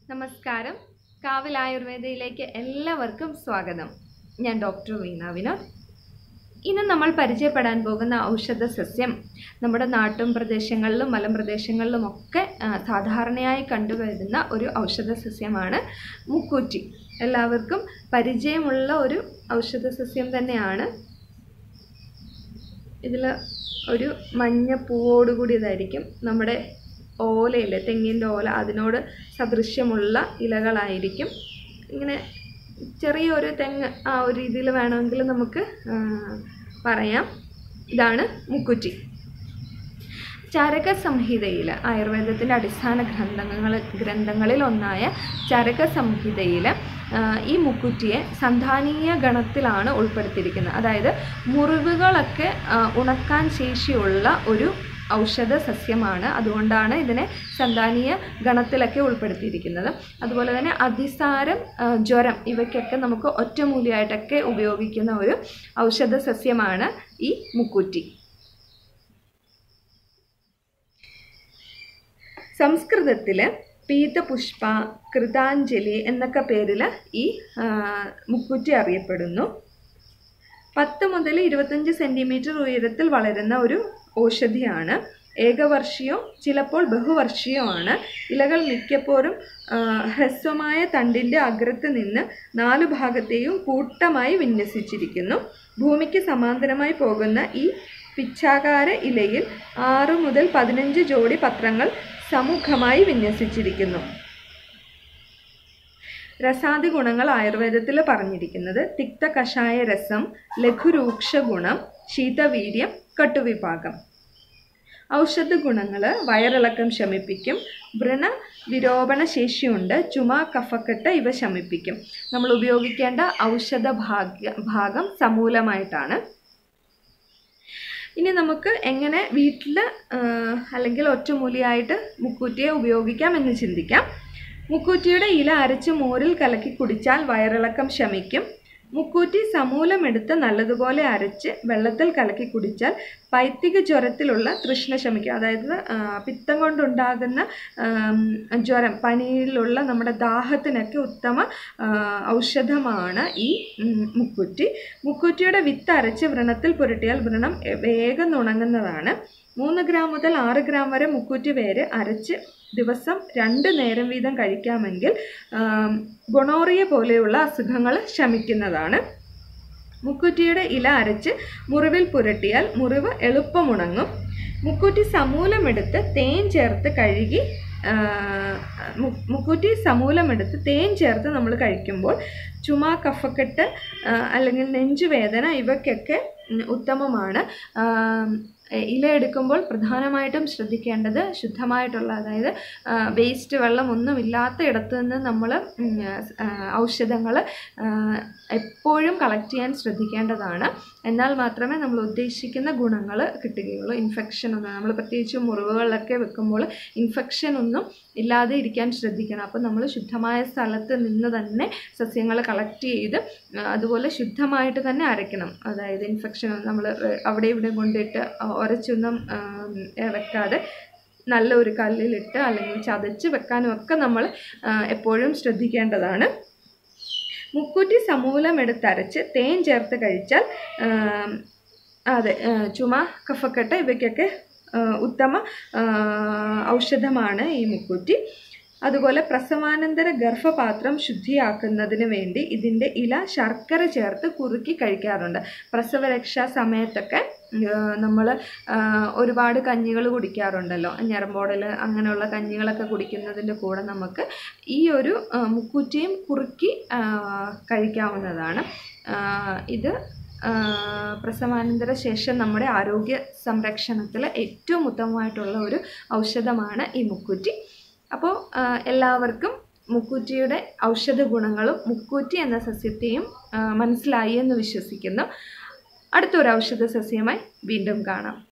നമസ്കാരം കാവിൽ ആയുർവേദയിലേക്ക് എല്ലാവർക്കും സ്വാഗതം ഞാൻ ഡോക്ടർ വീണ വിനോദ് ഇന്ന് നമ്മൾ പരിചയപ്പെടാൻ പോകുന്ന ഔഷധ സസ്യം നമ്മുടെ നാട്ടും പ്രദേശങ്ങളിലും മലമ്പ്രദേശങ്ങളിലും ഒക്കെ ആ, സാധാരണയായി കണ്ടുവരുന്ന ഒരു ഔഷധ സസ്യമാണ് മുക്കൂറ്റി എല്ലാവർക്കും പരിചയമുള്ള ഒരു ഔഷധ സസ്യം തന്നെയാണ് ഇതിൽ ഒരു മഞ്ഞ പൂവോടുകൂടിയതായിരിക്കും നമ്മുടെ ഓലയില്ലേ തെങ്ങിൻ്റെ ഓല അതിനോട് സദൃശ്യമുള്ള ഇലകളായിരിക്കും ഇങ്ങനെ ചെറിയൊരു തെങ്ങ് ആ ഒരു രീതിയിൽ വേണമെങ്കിൽ നമുക്ക് ആ, പറയാം ഇതാണ് മുക്കുറ്റി ചരക സംഹിതയിൽ ആയുർവേദത്തിൻ്റെ അടിസ്ഥാന ഗ്രന്ഥങ്ങൾ ഗ്രന്ഥങ്ങളിൽ ഒന്നായ ചരക സംഹിതയിൽ ഈ മുക്കുറ്റിയെ സന്ധാനീയ ഗണത്തിലാണ് ഉൾപ്പെടുത്തിയിരിക്കുന്നത് അതായത് മുറിവുകളൊക്കെ ആ, ഉണക്കാൻ ശേഷിയുള്ള ഒരു ഔഷധ സസ്യമാണ് അതുകൊണ്ടാണ് ഇതിനെ സന്താനീയ ഗണത്തിലൊക്കെ ഉൾപ്പെടുത്തിയിരിക്കുന്നത് അതുപോലെ തന്നെ അതിസാരം ആ, ജ്വരം ഇവയ്ക്കൊക്കെ നമുക്ക് ഒറ്റമൂലിയായിട്ടൊക്കെ ഉപയോഗിക്കുന്ന ഒരു ഔഷധ സസ്യമാണ് ഈ മുക്കുറ്റി സംസ്കൃതത്തിൽ പീതപുഷ്പ കൃതാഞ്ജലി എന്നൊക്കെ പേരിൽ ഈ ആ, മുക്കുറ്റി അറിയപ്പെടുന്നു പത്ത് മുതൽ ഇരുപത്തഞ്ച് സെൻറ്റിമീറ്റർ ഉയരത്തിൽ വളരുന്ന ഒരു ഔഷധിയാണ് ഏകവർഷീയോ ചിലപ്പോൾ ബഹുവർഷീയോ ആണ് ഇലകൾ മിക്കപ്പോഴും ആ, ഹ്രസ്വമായ തണ്ടിൻ്റെ അഗ്രത്ത് നിന്ന് നാലു ഭാഗത്തെയും കൂട്ടമായി വിന്യസിച്ചിരിക്കുന്നു ഭൂമിക്ക് സമാന്തരമായി പോകുന്ന ഈ പിച്ചാകാര ഇലയിൽ ആറ് മുതൽ പതിനഞ്ച് ജോഡി പത്രങ്ങൾ സമുഖമായി വിന്യസിച്ചിരിക്കുന്നു രസാദി ഗുണങ്ങൾ ആയുർവേദത്തിൽ പറഞ്ഞിരിക്കുന്നത് തിക്ത കഷായ രസം ലഘുരൂക്ഷ ഗുണം ശീതവീര്യം കട്ടുവിഭാഗം ഔഷധ ഗുണങ്ങൾ വയറിളക്കം ശമിപ്പിക്കും വ്രണ വിരോപണ ശേഷിയുണ്ട് ചുമ കഫക്കെട്ട് ഇവ ശമിപ്പിക്കും നമ്മൾ ഉപയോഗിക്കേണ്ട ഔഷധ ഭാഗ്യ ഭാഗം സമൂലമായിട്ടാണ് ഇനി നമുക്ക് എങ്ങനെ വീട്ടിൽ അല്ലെങ്കിൽ ഒറ്റമൂലിയായിട്ട് മുക്കൂറ്റിയെ ഉപയോഗിക്കാം എന്ന് ചിന്തിക്കാം മുക്കൂറ്റിയുടെ ഇല അരച്ച് മോരിൽ കലക്കി കുടിച്ചാൽ വയറിളക്കം ശമിക്കും മുക്കൂറ്റി സമൂലമെടുത്ത് നല്ലതുപോലെ അരച്ച് വെള്ളത്തിൽ കലക്കി കുടിച്ചാൽ പൈത്തിക ജ്വരത്തിലുള്ള തൃഷ്ണ ശമിക്കും അതായത് ആ, പിത്തം കൊണ്ടുണ്ടാകുന്ന ആം, ജ്വരം പനിയിലുള്ള നമ്മുടെ ദാഹത്തിനൊക്കെ ഉത്തമ ആ, ഔഷധമാണ് ഈ ഉം, മുക്കുറ്റി മുക്കുറ്റിയുടെ വിത്ത് അരച്ച് വ്രണത്തിൽ പുരട്ടിയാൽ വ്രണം എ- വേഗം ഉണങ്ങുന്നതാണ് മൂന്ന് ഗ്രാം മുതൽ ആറ് ഗ്രാം വരെ മുക്കുറ്റി വേര് അരച്ച് ദിവസം രണ്ട് നേരം വീതം കഴിക്കാമെങ്കിൽ ആം, ഗൊണോറിയ പോലെയുള്ള അസുഖങ്ങൾ ശമിക്കുന്നതാണ് മുക്കുറ്റിയുടെ ഇല അരച്ച് മുറിവിൽ പുരട്ടിയാൽ മുറിവ് എളുപ്പം ഉണങ്ങും മുക്കുറ്റി സമൂലമെടുത്ത് തേൻ ചേർത്ത് കഴുകി ആ, മു- മുക്കുറ്റി സമൂലമെടുത്ത് തേൻ ചേർത്ത് നമ്മൾ കഴിക്കുമ്പോൾ ചുമ കഫക്കെട്ട് ആ, അല്ലെങ്കിൽ നെഞ്ചുവേദന ഇവയ്ക്കൊക്കെ ഉം, ഉത്തമമാണ് ആ, ഇല എടുക്കുമ്പോൾ പ്രധാനമായിട്ടും ശ്രദ്ധിക്കേണ്ടത് ശുദ്ധമായിട്ടുള്ള അതായത് വേസ്റ്റ് വെള്ളം ഒന്നുമില്ലാത്ത ഇടത്ത് നിന്ന് നമ്മൾ ഔഷധങ്ങൾ എപ്പോഴും കളക്ട് ചെയ്യാൻ ശ്രദ്ധിക്കേണ്ടതാണ് എന്നാൽ മാത്രമേ നമ്മൾ ഉദ്ദേശിക്കുന്ന ഗുണങ്ങൾ കിട്ടുകയുള്ളൂ ഇൻഫെക്ഷൻ ഒന്നും നമ്മൾ പ്രത്യേകിച്ച് മുറിവുകളിലൊക്കെ വെക്കുമ്പോൾ ഇൻഫെക്ഷൻ ഒന്നും ഇല്ലാതെ ഇരിക്കാൻ ശ്രദ്ധിക്കണം അപ്പോൾ നമ്മൾ ശുദ്ധമായ സ്ഥലത്ത് നിന്ന് തന്നെ സസ്യങ്ങൾ കളക്ട് ചെയ്ത് ആ, അതുപോലെ ശുദ്ധമായിട്ട് തന്നെ അരയ്ക്കണം അതായത് ഇൻഫെക്ഷൻ നമ്മൾ അവിടെ ഇവിടെ കൊണ്ടിട്ട് ഉരച്ചൊന്നും ആ, വെക്കാതെ നല്ല ഒരു കല്ലിലിട്ട് അല്ലെങ്കിൽ ചതച്ച് വെക്കാനും ഒക്കെ നമ്മൾ ആ, എപ്പോഴും ശ്രദ്ധിക്കേണ്ടതാണ് മുക്കുറ്റി സമൂലം എടുത്തരച്ച് തേൻ ചേർത്ത് കഴിച്ചാൽ ആ, അതെ ആ, ചുമ കഫക്കെട്ട് ഇവയ്ക്കൊക്കെ ആ, ഉത്തമ ആ, ഔഷധമാണ് ഈ മുക്കുറ്റി അതുപോലെ പ്രസവാനന്തര ഗർഭപാത്രം ശുദ്ധിയാക്കുന്നതിന് വേണ്ടി ഇതിൻ്റെ ഇല ശർക്കര ചേർത്ത് കുറുക്കി കഴിക്കാറുണ്ട് പ്രസവരക്ഷാ സമയത്തൊക്കെ നമ്മൾ ഒരുപാട് കഞ്ഞികൾ കുടിക്കാറുണ്ടല്ലോ ഞരമ്പോടൽ അങ്ങനെയുള്ള കഞ്ഞികളൊക്കെ കുടിക്കുന്നതിൻ്റെ കൂടെ നമുക്ക് ഈ ഒരു ആ, മുക്കുറ്റിയും കുറുക്കി ആ, കഴിക്കാവുന്നതാണ് ആ, ഇത് ആ, പ്രസവാനന്തര ശേഷം നമ്മുടെ ആരോഗ്യ സംരക്ഷണത്തിൽ ഏറ്റവും ഉത്തമമായിട്ടുള്ള ഒരു ഔഷധമാണ് ഈ മുക്കുറ്റി അപ്പോൾ ആ, എല്ലാവർക്കും മുക്കൂറ്റിയുടെ ഔഷധ ഗുണങ്ങളും മുക്കൂറ്റി എന്ന സസ്യത്തെയും ആ, മനസ്സിലായി എന്ന് വിശ്വസിക്കുന്നു അടുത്തൊരു ഔഷധ സസ്യമായി വീണ്ടും കാണാം